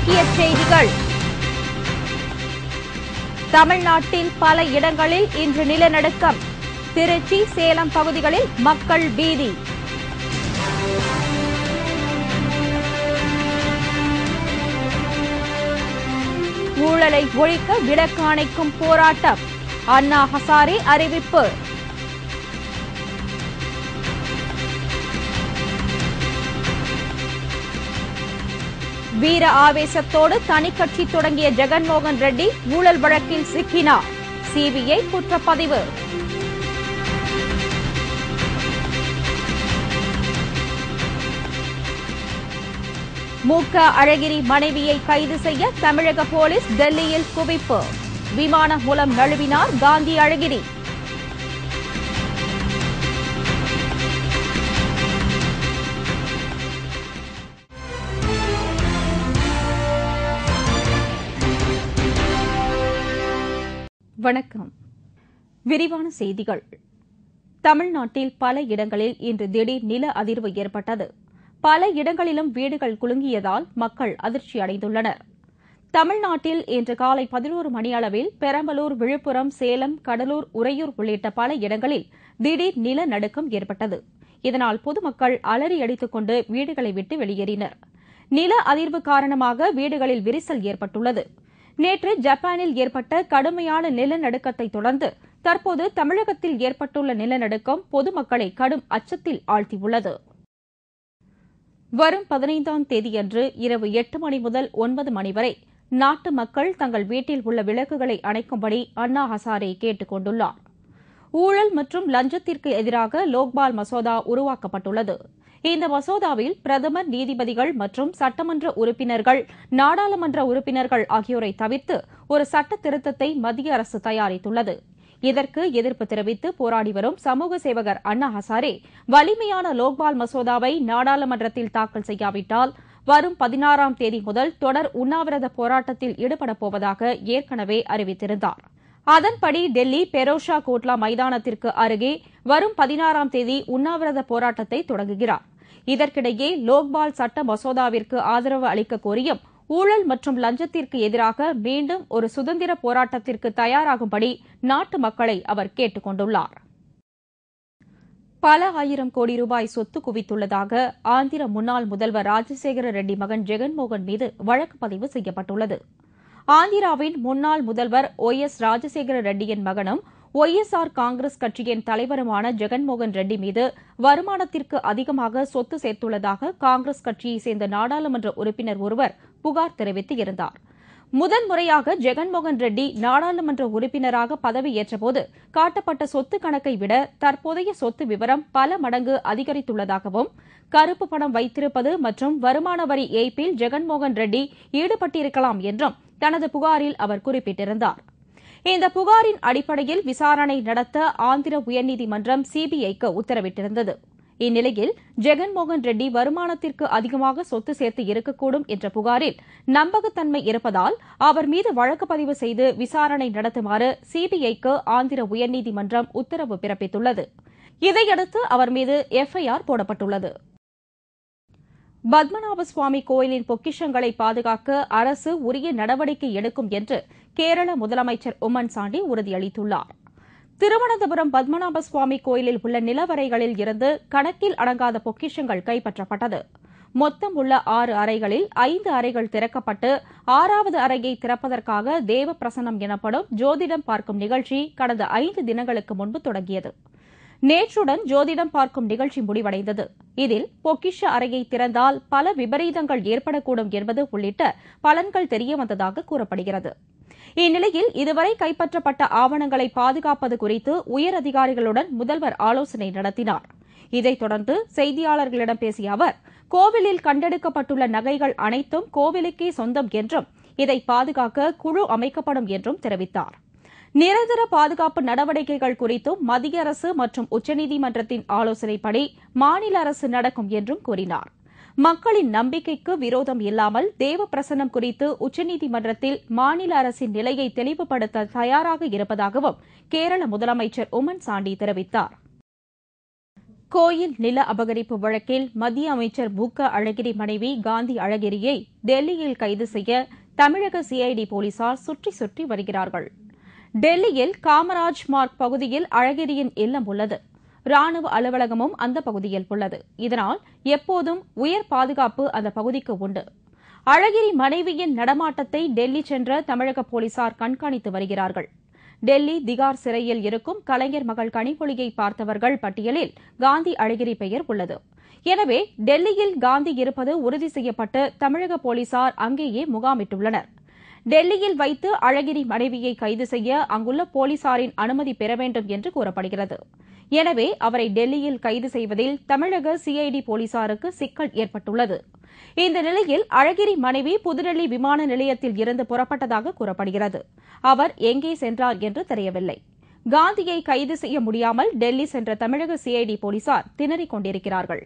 முக்கிய செய்திகள் தமிழ்நாட்டில் பல இடங்களில் இன்று நிலநடுக்கம் திருச்சி சேலம் பகுதிகளில் மக்கள் பீதி ஊழலை ஒழிக்க விளக்கு அணைக்கும் போராட்டம் அண்ணா ஹசாரே அறிவிப்பு வீர ஆவேசத்தோடு தனிக்கட்சி தொடங்கிய ஜெகன்மோகன் ரெட்டி ஊழல் வழக்கில் சிக்கினார் சிபிஐ குற்றப்பதிவு மூக்க அழகிரி மனைவியை கைது செய்ய தமிழக போலீஸ் டெல்லியில் குவிப்பு விமானம் மூலம் நழுவினார் காந்தி அழகிரி வணக்கம் விரிவான செய்திகள் தமிழ்நாட்டில் பல இடங்களில் இன்று திடீர் நில அதிர்வு ஏற்பட்டது பல இடங்களிலும் வீடுகள் குலுங்கியதால் மக்கள் அதிர்ச்சி அடைந்துள்ளனர் தமிழ்நாட்டில் இன்று காலை பதினோரு மணியளவில் பெரம்பலூர் விழுப்புரம் சேலம் கடலூர் உறையூர் உள்ளிட்ட பல இடங்களில் திடீர் நிலநடுக்கம் ஏற்பட்டது இதனால் பொதுமக்கள் அலறி அடித்துக் கொண்டு வீடுகளை விட்டு வெளியேறினர் நில அதிர்வு காரணமாக வீடுகளில் விரிசல் ஏற்பட்டுள்ளது நேற்று ஜப்பானில் ஏற்பட்ட கடுமையான நிலநடுக்கத்தை தொடர்ந்து தற்போது தமிழகத்தில் ஏற்பட்டுள்ள நிலநடுக்கம் பொதுமக்களை கடும் அச்சத்தில் ஆழ்த்தியுள்ளது வரும் பதினைந்தாம் தேதியன்று இரவு எட்டு மணி முதல் ஒன்பது மணி வரை நாட்டு மக்கள் தங்கள் வீட்டில் உள்ள விளக்குகளை அணைக்கும்படி அண்ணா ஹசாரே கேட்டுக் கொண்டுள்ளார் ஊழல் மற்றும் லஞ்சத்திற்கு எதிராக லோக்பால் மசோதா உருவாக்கப்பட்டுள்ளது இந்த மசோதாவில் பிரதமர் நீதிபதிகள் மற்றும் சட்டமன்ற உறுப்பினர்கள் நாடாளுமன்ற உறுப்பினர்கள் ஆகியோரை தவிர்த்து ஒரு சட்ட திருத்தத்தை மத்திய அரசு தயாரித்துள்ளது இதற்கு எதிர்ப்பு தெரிவித்து போராடி வரும் சமூக சேவகர் அண்ணா ஹசாரே வலிமையான லோக்பால் மசோதாவை நாடாளுமன்றத்தில் தாக்கல் செய்யாவிட்டால் வரும் பதினாறாம் தேதி முதல் தொடர் உண்ணாவிரத போராட்டத்தில் ஈடுபடப் போவதாக ஏற்கனவே அறிவித்திருந்தார் அதன்படி டெல்லி பெரோஷா கோட்லா மைதானத்திற்கு அருகே வரும் பதினாறாம் தேதி உண்ணாவிரத போராட்டத்தை தொடங்குகிறார் இதற்கிடையே லோக்பால் சட்ட மசோதாவிற்கு ஆதரவு அளிக்க கோரியும் ஊழல் மற்றும் லஞ்சத்திற்கு எதிராக மீண்டும் ஒரு சுதந்திர போராட்டத்திற்கு தயாராகும்படி நாட்டு மக்களை அவர் கேட்டுக் கொண்டுள்ளார் பல ஆயிரம் கோடி ரூபாய் சொத்து குவித்துள்ளதாக ஆந்திர முன்னாள் முதல்வர் ராஜசேகர ரெட்டி மகன் ஜெகன்மோகன் மீது வழக்கு பதிவு செய்யப்பட்டுள்ளது ஆந்திராவின் முன்னாள் முதல்வர் ஒய் எஸ் ராஜசேகர ரெட்டியின் மகனும் ஒய்எஸ்ஆர் காங்கிரஸ் கட்சியின் தலைவருமான ஜெகன்மோகன் ரெட்டி மீது வருமானத்திற்கு அதிகமாக சொத்து சேர்த்துள்ளதாக காங்கிரஸ் கட்சியைச் சேர்ந்த நாடாளுமன்ற உறுப்பினர் ஒருவர் புகார் தெரிவித்து இருந்தார் முதன்முறையாக ஜெகன்மோகன் ரெட்டி நாடாளுமன்ற உறுப்பினராக பதவியேற்றபோது காட்டப்பட்ட சொத்து கணக்கை விட தற்போதைய சொத்து விவரம் பல மடங்கு அதிகரித்துள்ளதாகவும் கருப்பு பணம் வைத்திருப்பது மற்றும் வருமான வரி ஏய்ப்பில் ஜெகன்மோகன் ரெட்டி ஈடுபட்டிருக்கலாம் என்றும் தனது புகாரில் அவர் குறிப்பிட்டிருந்தார் இந்த புகாரின் அடிப்படையில் விசாரணை நடத்த ஆந்திர உயர்நீதிமன்றம் சிபிஐக்கு உத்தரவிட்டிருந்தது இந்நிலையில் ஜெகன்மோகன் ரெட்டி வருமானத்திற்கு அதிகமாக சொத்து சேர்த்து இருக்கக்கூடும் என்ற புகாரில் நம்பகத்தன்மை இருப்பதால் அவர் மீது வழக்கு பதிவு செய்து விசாரணை நடத்துமாறு சிபிஐக்கு ஆந்திர உயர்நீதிமன்றம் உத்தரவு பிறப்பித்துள்ளது இதையடுத்து அவர் மீது எஃப்ஐஆர் போடப்பட்டுள்ளது பத்மநாப சுவாமி கோயிலின் பொக்கிஷங்களை பாதுகாக்க அரசு உரிய நடவடிக்கை எடுக்கும் என்று கேரள முதலமைச்சர் உம்மன் சாண்டி உறுதியளித்துள்ளார் திருவனந்தபுரம் பத்மநாப சுவாமி கோயிலில் உள்ள நிலவரைகளில் இருந்து கணக்கில் அடங்காத பொக்கிஷங்கள் கைப்பற்றப்பட்டது மொத்தம் உள்ள ஆறு அறைகளில் ஐந்து அறைகள் திறக்கப்பட்டு ஆறாவது அறையை திறப்பதற்காக தேவ பிரசனம் எனப்படும் ஜோதிடம் பார்க்கும் நிகழ்ச்சி கடந்த ஐந்து தினங்களுக்கு முன்பு தொடங்கியது நேற்றுடன் ஜோதிடம் பார்க்கும் நிகழ்ச்சி முடிவடைந்தது இதில் பொக்கிஷ அறையை திறந்தால் பல விபரீதங்கள் ஏற்படக்கூடும் என்பது உள்ளிட்ட பலன்கள் தெரியவந்ததாக கூறப்படுகிறது இந்நிலையில் இதுவரை கைப்பற்றப்பட்ட ஆவணங்களை பாதுகாப்பது குறித்து உயர் அதிகாரிகளுடன் முதல்வர் ஆலோசனை நடத்தினார் இதைத் தொடர்ந்து செய்தியாளர்களிடம் பேசிய அவர் கோவிலில் கண்டெடுக்கப்பட்டுள்ள நகைகள் அனைத்தும் கோவிலுக்கே சொந்தம் என்றும் இதை பாதுகாக்க குழு அமைக்கப்படும் என்றும் தெரிவித்தார் நிரந்தர பாதுகாப்பு நடவடிக்கைகள் குறித்தும் மத்திய அரசு மற்றும் உச்சநீதிமன்றத்தின் ஆலோசனைப்படி மாநில அரசு நடக்கும் என்றும் கூறினார் மக்களின் நம்பிக்கைக்கு விரோதம் இல்லாமல் தேவ பிரசன்னம் குறித்து உச்சநீதிமன்றத்தில் மாநில அரசின் நிலையை தெளிவுபடுத்த தயாராக இருப்பதாகவும் கேரள முதலமைச்சர் உமன் சாண்டி தெரிவித்தார் கோயில் நில அபகரிப்பு வழக்கில் மத்திய அமைச்சர் மு க அழகிரி மனைவி காந்தி அழகிரியை டெல்லியில் கைது செய்ய தமிழக சிஐடி போலீசார் சுற்றி சுற்றி வருகிறார்கள் டெல்லியில் காமராஜ் மார்க் பகுதியில் அழகிரியின் இல்லம் உள்ளது ராணுவ அலுவலகமும் அந்த பகுதியில் உள்ளது இதனால் எப்போதும் உயர் பாதுகாப்பு அந்த பகுதிக்கு உண்டு அழகிரி மனைவியின் நடமாட்டத்தை டெல்லி சென்ற தமிழக போலீசார் கண்காணித்து வருகிறார்கள் டெல்லி திகார் சிறையில் இருக்கும் கலைஞர் மகள் கனிமொழியை பார்த்தவர்கள் பட்டியலில் காந்தி அழகிரி பெயர் உள்ளது எனவே டெல்லியில் காந்தி இருப்பது உறுதி செய்யப்பட்டு தமிழக போலீசார் அங்கேயே முகாமிட்டுள்ளனர் டெல்லியில் வைத்து அழகிரி மனைவியை கைது செய்ய அங்குள்ள போலீசாரின் அனுமதி பெற வேண்டும் என்று கூறப்படுகிறது எனவே அவரை டெல்லியில் கைது செய்வதில் தமிழக சிஐடி போலீசாருக்கு சிக்கல் ஏற்பட்டுள்ளது இந்த நிலையில் அழகிரி மனைவி புதுடெல்லி விமான நிலையத்தில் இருந்து புறப்பட்டதாக கூறப்படுகிறது அவர் எங்கே சென்றார் என்று தெரியவில்லை காந்தியை கைது செய்ய முடியாமல் டெல்லி சென்ற தமிழக சிஐடி போலீசார் திணறிக் கொண்டிருக்கிறார்கள்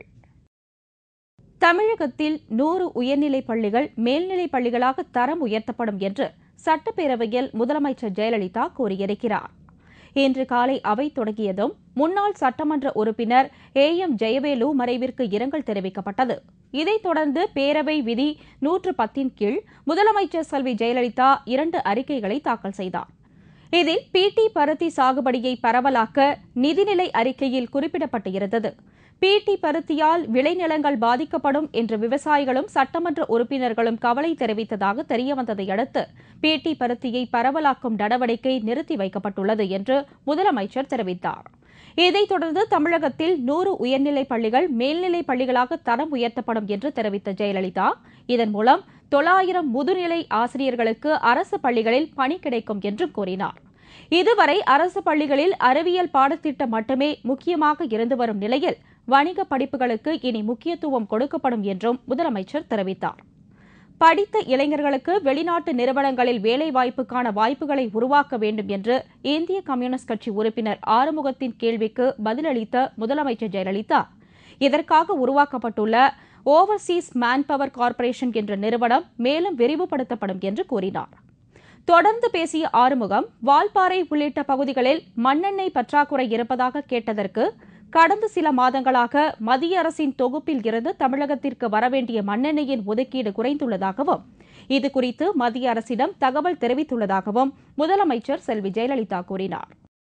தமிழகத்தில் நூறு உயர்நிலைப் பள்ளிகள் மேல்நிலைப் பள்ளிகளாக தரம் உயர்த்தப்படும் என்று சட்டப்பேரவையில் முதலமைச்சர் ஜெயலலிதா கூறியிருக்கிறார் இன்று காலை அவை தொடங்கியதும் முன்னாள் சட்டமன்ற உறுப்பினர் ஏ எம் ஜெயவேலு மறைவிற்கு இரங்கல் தெரிவிக்கப்பட்டது இதைத் தொடர்ந்து பேரவை விதி நூற்று பத்தின் கீழ் முதலமைச்சர் செல்வி ஜெயலலிதா இரண்டு அறிக்கைகளை தாக்கல் செய்தார் இதில் பிடி பருத்தி சாகுபடியை பரவலாக்க நிதிநிலை அறிக்கையில் குறிப்பிடப்பட்டு இருந்தது பிடி பருத்தியால் விளைநிலங்கள் பாதிக்கப்படும் என்று விவசாயிகளும் சட்டமன்ற உறுப்பினர்களும் கவலை தெரிவித்ததாக தெரியவந்ததை அடுத்து பிடி பருத்தியை பரவலாக்கும் நடவடிக்கை நிறுத்தி வைக்கப்பட்டுள்ளது என்று முதலமைச்சர் தெரிவித்தார் இதைத் தொடர்ந்து தமிழகத்தில் நூறு உயர்நிலைப் பள்ளிகள் மேல்நிலைப் பள்ளிகளாக தரம் உயர்த்தப்படும் என்று தெரிவித்த ஜெயலலிதா இதன் மூலம் தொள்ளாயிரம் முதுநிலை ஆசிரியர்களுக்கு அரசு பள்ளிகளில் பணி கிடைக்கும் என்று கூறினார் இதுவரை அரசு பள்ளிகளில் அறிவியல் பாடத்திட்டம் மட்டுமே முக்கியமாக இருந்து வரும் நிலையில் வணிக படிப்புகளுக்கு இனி முக்கியத்துவம் கொடுக்கப்படும் என்றும் முதலமைச்சர் தெரிவித்தார் படித்த இளைஞர்களுக்கு வெளிநாட்டு நிறுவனங்களில் வேலைவாய்ப்புக்கான வாய்ப்புகளை உருவாக்க வேண்டும் என்று இந்திய கம்யூனிஸ்ட் கட்சி உறுப்பினர் ஆறுமுகத்தின் கேள்விக்கு பதிலளித்த முதலமைச்சர் ஜெயலலிதா இதற்காக உருவாக்கப்பட்டுள்ள ஓவர்சீஸ் மேன்பவர் கார்ப்பரேஷன் என்ற நிறுவனம் மேலும் விரிவுபடுத்தப்படும் என்று கூறினார் தொடர்ந்து பேசிய ஆறுமுகம் வால்பாறை உள்ளிட்ட பகுதிகளில் மண்ணெண்ணெய் பற்றாக்குறை இருப்பதாக கேட்டதற்கு கடந்த சில மாதங்களாக மத்திய அரசின் தொகுப்பில் இருந்து தமிழகத்திற்கு வரவேண்டிய மண்ணெண்ணெயின் ஒதுக்கீடு குறைந்துள்ளதாகவும் இதுகுறித்து மத்திய அரசிடம் தகவல் தெரிவித்துள்ளதாகவும் முதலமைச்சர் செல்வி ஜெயலலிதா கூறினார்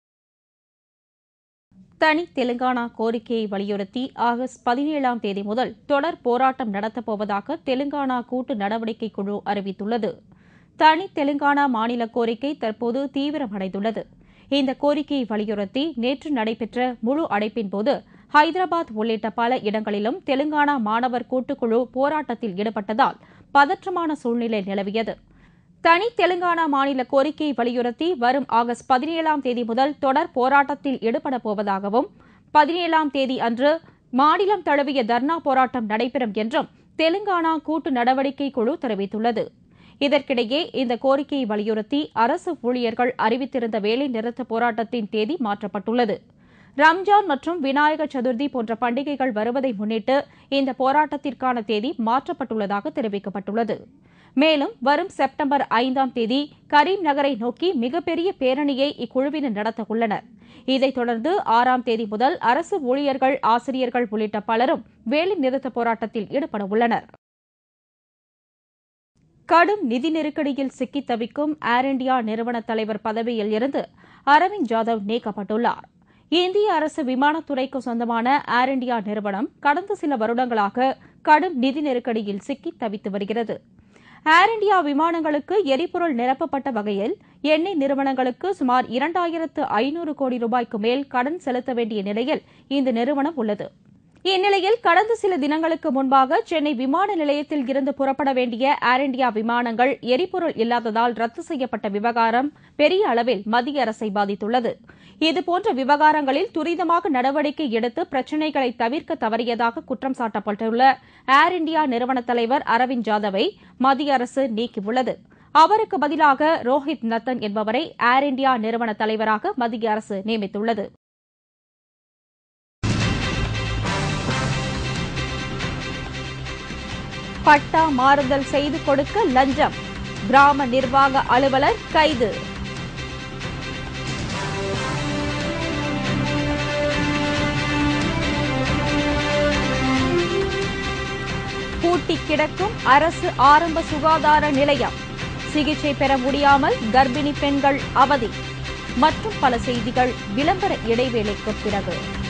தனி தெலுங்கானா கோரிக்கையை வலியுறுத்தி ஆகஸ்ட் பதினேழாம் தேதி முதல் தொடர் போராட்டம் நடத்தப்போவதாக தெலுங்கானா கூட்டு நடவடிக்கை குழு அறிவித்துள்ளது தனி தெலுங்கானா மாநில கோரிக்கை தற்போது தீவிரமடைந்துள்ளது இந்த கோரிக்கையை வலியுறுத்தி நேற்று நடைபெற்ற முழு அடைப்பின்போது ஹைதராபாத் உள்ளிட்ட பல இடங்களிலும் தெலுங்கானா மாணவர் கூட்டுக்குழு போராட்டத்தில் ஈடுபட்டதால் பதற்றமான சூழ்நிலை நிலவியது தனி தெலுங்கானா மாநில கோரிக்கையை வலியுறுத்தி வரும் ஆகஸ்ட் பதினேழாம் தேதி முதல் தொடர் போராட்டத்தில் ஈடுபடப் போவதாகவும் பதினேழாம் தேதி அன்று மாநிலம் தழுவிய தர்ணா போராட்டம் நடைபெறும் என்றும் தெலுங்கானா கூட்டு நடவடிக்கை குழு தெரிவித்துள்ளது இதற்கிடையே இந்த கோரிக்கையை வலியுறுத்தி அரசு ஊழியர்கள் அறிவித்திருந்த வேலை நிறுத்த போராட்டத்தின் தேதி மாற்றப்பட்டுள்ளது ரம்ஜான் மற்றும் விநாயகர் சதுர்த்தி போன்ற பண்டிகைகள் வருவதை முன்னிட்டு இந்த போராட்டத்திற்கான தேதி மாற்றப்பட்டுள்ளதாக தெரிவிக்கப்பட்டுள்ளது மேலும் வரும் செப்டம்பர் ஐந்தாம் தேதி கரீம் நகரை நோக்கி மிகப்பெரிய பேரணியை இக்குழுவினர் நடத்த உள்ளனர் இதைத் தொடர்ந்து ஆறாம் தேதி முதல் அரசு ஊழியர்கள் ஆசிரியர்கள் உள்ளிட்ட பலரும் வேலை நிறுத்த போராட்டத்தில் ஈடுபட உள்ளனர் கடும் நிதி நெருக்கடியில் சிக்கித் தவிக்கும் ஏர் இண்டியா நிறுவன தலைவர் பதவியில் இருந்து அரவிந்த் ஜாதவ் நீக்கப்பட்டுள்ளார் இந்திய அரசு விமானத்துறைக்கு சொந்தமான ஏர் இண்டியா நிறுவனம் கடந்த சில வருடங்களாக கடும் நிதி நெருக்கடியில் சிக்கித் தவித்து வருகிறது ஏர் இண்டியா விமானங்களுக்கு எரிபொருள் நிரப்பப்பட்ட வகையில் எண்ணெய் நிறுவனங்களுக்கு சுமார் இரண்டாயிரத்து ஐநூறு கோடி ரூபாய்க்கு மேல் கடன் செலுத்த வேண்டிய நிலையில் இந்த நிறுவனம் உள்ளது இந்நிலையில் கடந்த சில தினங்களுக்கு முன்பாக சென்னை விமான நிலையத்தில் இருந்து புறப்பட வேண்டிய ஏர் இண்டியா விமானங்கள் எரிபொருள் இல்லாததால் ரத்து செய்யப்பட்ட விவகாரம் பெரிய அளவில் மத்திய அரசை பாதித்துள்ளது இதுபோன்ற விவகாரங்களில் துரிதமாக நடவடிக்கை எடுத்து பிரச்சினைகளை தவிர்க்க தவறியதாக குற்றம் சாட்டப்பட்டுள்ள ஏர் இண்டியா நிறுவன தலைவர் அரவிந்த் ஜாதவை மத்திய அரசு நீக்கியுள்ளது அவருக்கு பதிலாக ரோஹித் நத்தன் என்பவரை ஏர் இண்டியா நிறுவன தலைவராக மத்திய அரசு நியமித்துள்ளது பட்டா மாறுதல் செய்து கொடுக்க லஞ்சம் கிராம நிர்வாக அலுவலர் கைது பூட்டி கிடக்கும் அரசு ஆரம்ப சுகாதார நிலையம் சிகிச்சை பெற முடியாமல் கர்ப்பிணி பெண்கள் அவதி மற்றும் பல செய்திகள் விளம்பர இடைவேளைக்கு பிறகு